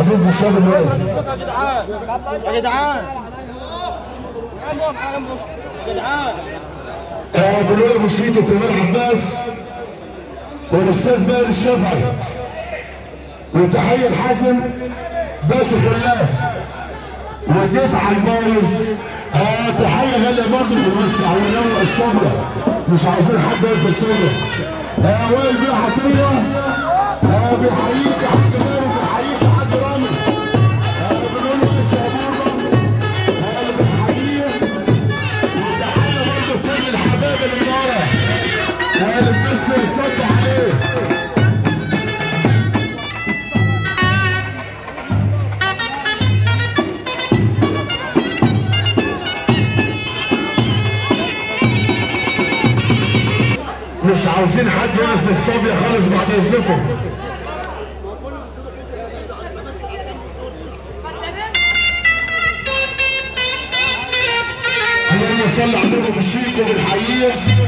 باذن الشباب اللي واقف يا جدعان يا جدعان يا جدعان آه، بنقول ابو شريك وكمال عباس والاستاذ ماهر الشافعي وتحيه الحازم باشا خلاف وديت على البارز آه تحيه غاليه برضه للموسع ونوع الصبره مش عاوزين حد يقف في الصبره آه وائل بيه حطيه آه بيحييك يا حاج ماهر بيحييك يا حاج رامي آه بنقول له شابور آه بيحييك وتحيه برضه لكل الحبايب اللي ورا واللي بتسر الصد عليه مش عاوزين حد يقف في الصبي خالص بعد اذنكم اللهم صل على النبي بالشيك وبالحقيقه